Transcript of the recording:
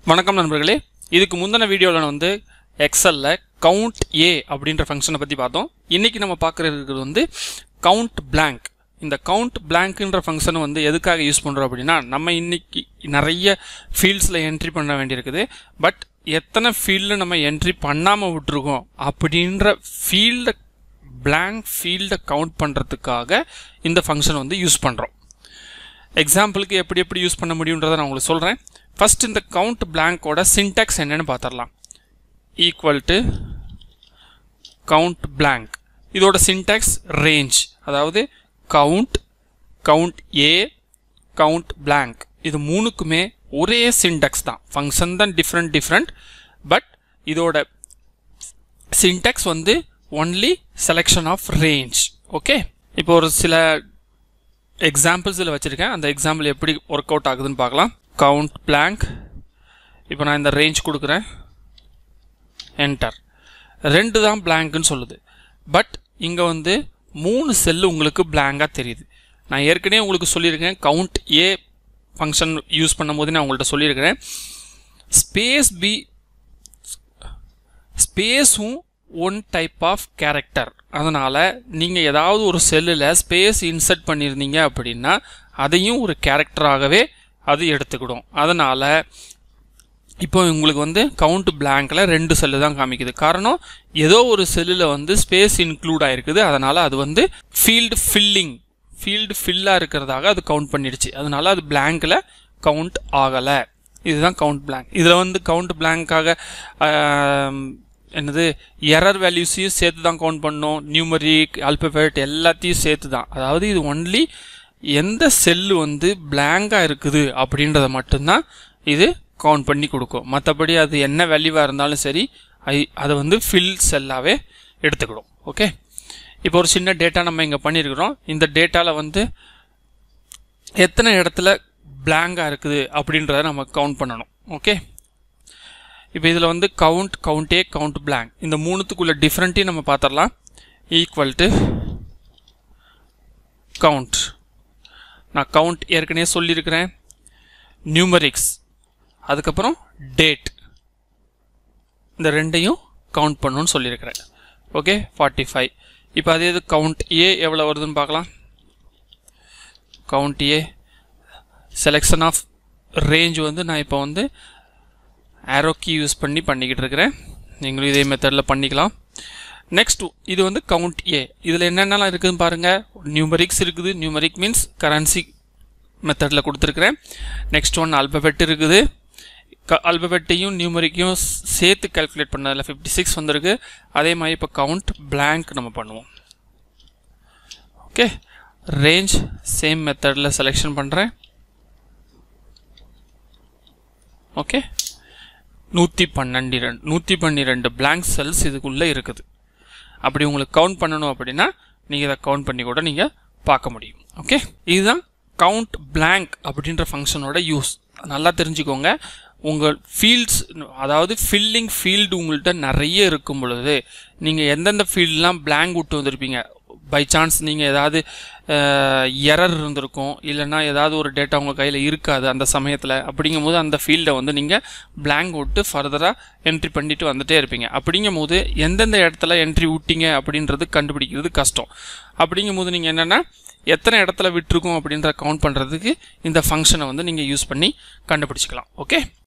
வணக்கம் நண்பர்களே இதுக்கு முந்தின வீடியோவில் நான் வந்து எக்ஸல்ல கவுண்ட் ஏ அப்படின்ற ஃபங்க்ஷனை பற்றி பார்த்தோம் இன்னைக்கு நம்ம பார்க்குறது வந்து கவுண்ட் blank இந்த கவுண்ட் பிளாங்க்ன்ற ஃபங்க்ஷன் வந்து எதுக்காக யூஸ் பண்ணுறோம் அப்படின்னா நம்ம இன்னைக்கு நிறைய ஃபீல்ட்ஸில் என்ட்ரி பண்ண வேண்டியிருக்குது பட் எத்தனை ஃபீல்டில் நம்ம என்ட்ரி பண்ணாமல் விட்டுருக்கோம் அப்படின்ற ஃபீல்டை blank ஃபீல்டை கவுண்ட் பண்ணுறதுக்காக இந்த ஃபங்க்ஷன் வந்து யூஸ் பண்ணுறோம் எக்ஸாம்பிளுக்கு எப்படி எப்படி யூஸ் பண்ண முடியுன்றதை நான் உங்களுக்கு சொல்கிறேன் ஃபர்ஸ்ட் இந்த கவுண்ட் பிளாங்கோட சின்டாக்ஸ் என்னன்னு பார்த்துடலாம் ஈக்குவல் டு கவுண்ட் blank இதோட சின்டாக்ஸ் ரேஞ்ச் அதாவது count count A count blank இது மூணுக்குமே ஒரே சின்டாக்ஸ் தான் ஃபங்க்ஷன் தான் டிஃப்ரெண்ட் டிஃப்ரெண்ட் பட் இதோட சின்டாக்ஸ் வந்து only selection of range okay இப்போ ஒரு சில எக்ஸாம்பிள்ஸ் இதில் வச்சுருக்கேன் அந்த எக்ஸாம்பிள் எப்படி ஒர்க் அவுட் ஆகுதுன்னு பார்க்கலாம் கவுண்ட் blank இப்போ நான் இந்த ரேஞ்ச் கொடுக்குறேன் என்டர் ரெண்டு தான் blank-ன்னு சொல்லுது பட் இங்கே வந்து மூணு செல்லு உங்களுக்கு blank-ஆ தெரியுது நான் ஏற்கனவே உங்களுக்கு சொல்லியிருக்கேன் கவுண்ட் ஏ ஃபங்க்ஷன் யூஸ் பண்ணும்போது நான் உங்கள்கிட்ட சொல்லியிருக்கிறேன் ஸ்பேஸ் பி ஸ்பேஸும் ஒன் டைப் ஆஃப் கேரக்டர் அதனால் நீங்கள் ஏதாவது ஒரு செல்லில் ஸ்பேஸ் இன்சர்ட் பண்ணியிருந்தீங்க அப்படின்னா அதையும் ஒரு கேரக்டராகவே அது எடுத்துக்கிடும் அதனால் இப்போ உங்களுக்கு வந்து கவுண்ட் பிளாங்க்ல ரெண்டு செல்லு தான் காமிக்குது காரணம் ஏதோ ஒரு செல்லில் வந்து ஸ்பேஸ் இன்க்ளூட் ஆயிருக்குது அதனால் அது வந்து ஃபீல்டு ஃபில்லிங் ஃபீல்டு ஃபில்லாக இருக்கிறதாக அது கவுண்ட் பண்ணிடுச்சு அதனால அது பிளாங்க்ல கவுண்ட் ஆகலை இதுதான் கவுண்ட் blank இதில் வந்து கவுண்ட் பிளாங்காக என்னது எரர் வேல்யூஸையும் சேர்த்து தான் கவுண்ட் பண்ணோம் நியூமரிக் அல்பபெட் எல்லாத்தையும் சேர்த்து தான் அதாவது இது ஒன்லி எந்த செல்லு வந்து பிளாங்காக இருக்குது அப்படின்றத மட்டும்தான் இது கவுண்ட் பண்ணி கொடுக்கும் மற்றபடி அது என்ன வேல்யூவாக இருந்தாலும் சரி ஐ- அதை வந்து ஃபில் செல்லாகவே எடுத்துக்கிடும் ஓகே இப்போ ஒரு சின்ன டேட்டா நம்ம இங்கே பண்ணியிருக்கிறோம் இந்த டேட்டாவில் வந்து எத்தனை இடத்துல பிளாங்காக இருக்குது அப்படின்றத நம்ம கவுண்ட் பண்ணணும் ஓகே இப்போ இதில் வந்து கவுண்ட் கவுண்டே கவுண்ட் blank இந்த மூணுத்துக்குள்ள டிஃப்ரெண்ட்டையும் நம்ம பார்த்துடலாம் ஈக்குவல் டு கவுண்ட் நான் கவுண்ட் ஏற்கனவே சொல்லியிருக்கிறேன் நியூமரிக்ஸ் அதுக்கப்புறம் டேட் இந்த ரெண்டையும் கவுண்ட் பண்ணணும்னு சொல்லியிருக்கிறேன் ஓகே ஃபார்ட்டி ஃபைவ் இப்போ அதே இது கவுண்ட் ஏ எவ்வளோ வருதுன்னு பார்க்கலாம் count A selection of range வந்து நான் இப்போ வந்து ஆரோ கீ யூஸ் பண்ணி பண்ணிக்கிட்டு இருக்கிறேன் நீங்களும் இதே மெத்தடில் பண்ணிக்கலாம் நெக்ஸ்ட் இது வந்து கவுண்ட் ஏ இதில் என்னென்னலாம் இருக்குதுன்னு பாருங்கள் நியூமரிக்ஸ் இருக்குது நியூமரிக் மீன்ஸ் கரன்சி மெத்தடில் கொடுத்துருக்குறேன் நெக்ஸ்ட் ஒன் அல்பபெட் இருக்குது க அல்பபெட்டையும் நியூமரிக்கையும் சேர்த்து கால்குலேட் பண்ணதில் ஃபிஃப்டி சிக்ஸ் வந்திருக்கு அதே மாதிரி இப்போ கவுண்ட் blank நம்ம பண்ணுவோம் ஓகே ரேஞ்ச் சேம் மெத்தடில் செலெக்ஷன் பண்ணுறேன் ஓகே நூற்றி பன்னெண்டு ரெண்டு நூற்றி பன்னிரெண்டு blank செல்ஸ் இதுக்குள்ளே இருக்குது அப்படி உங்களுக்கு கவுண்ட் பண்ணணும் அப்படின்னா நீங்கள் இதை கவுண்ட் பண்ணி கூட நீங்கள் பார்க்க முடியும் ஓகே இதுதான் கவுண்ட் blank அப்படின்ற ஃபங்க்ஷனோட யூஸ் நல்லா தெரிஞ்சுக்கோங்க உங்கள் ஃபீல்ட்ஸ் அதாவது ஃபில்லிங் ஃபீல்டு உங்கள்கிட்ட நிறைய இருக்கும் பொழுது நீங்கள் எந்தெந்த ஃபீல்ட்லாம் blank விட்டு வந்திருப்பீங்க பை சான்ஸ் நீங்கள் ஏதாவது எரர் இருந்திருக்கும் இல்லைன்னா ஏதாவது ஒரு டேட்டா உங்கள் கையில் இருக்காது அந்த சமயத்தில் அப்படிங்கும்போது அந்த ஃபீல்டை வந்து நீங்கள் blank விட்டு ஃபர்தராக என்ட்ரி பண்ணிட்டு வந்துட்டே இருப்பீங்க அப்படிங்கும்போது எந்தெந்த இடத்துல என்ட்ரி விட்டீங்க அப்படின்றது கண்டுபிடிக்கிறது கஷ்டம் அப்படிங்கும்போது நீங்கள் என்னென்னா எத்தனை இடத்துல விட்டுருக்கோம் அப்படின்ற கவுண்ட் பண்ணுறதுக்கு இந்த ஃபங்க்ஷனை வந்து நீங்கள் யூஸ் பண்ணி கண்டுபிடிச்சிக்கலாம் ஓகே